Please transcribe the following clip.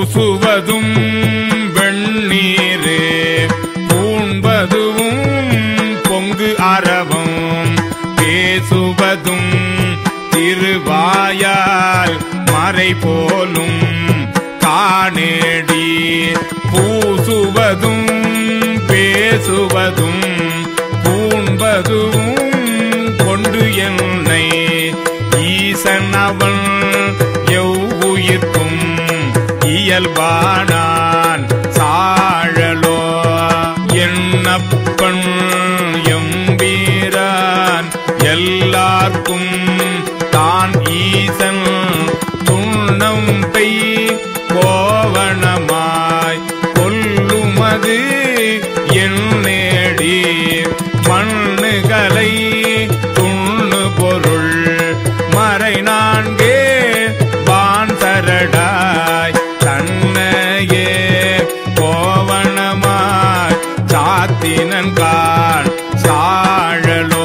பூசுவதும் வெண்ணீரே பூண்பதுவும் பொங்கு அறவும் பேசுவதும் திருவாயால் மறை போலும் காணேடி பூசுவதும் பேசுவதும் பூண்பதும் கொண்டு என்னை ஈசன் அவன் எவ்வுயிர்க்கும் இயல்பானான் சாழலோ என்னப்பன் எம்பீரான் எல்லார்க்கும் தான் ஈசன் துண்ணம் பெய் கோவணமாய் கொல்லுமது என் நேடி மண்ணுகளை துண்ணு பொருள் மறை நான்கே வான் சரடாய் தன்னையே கோவணமாய் சாத்தினன் கான் சாழலோ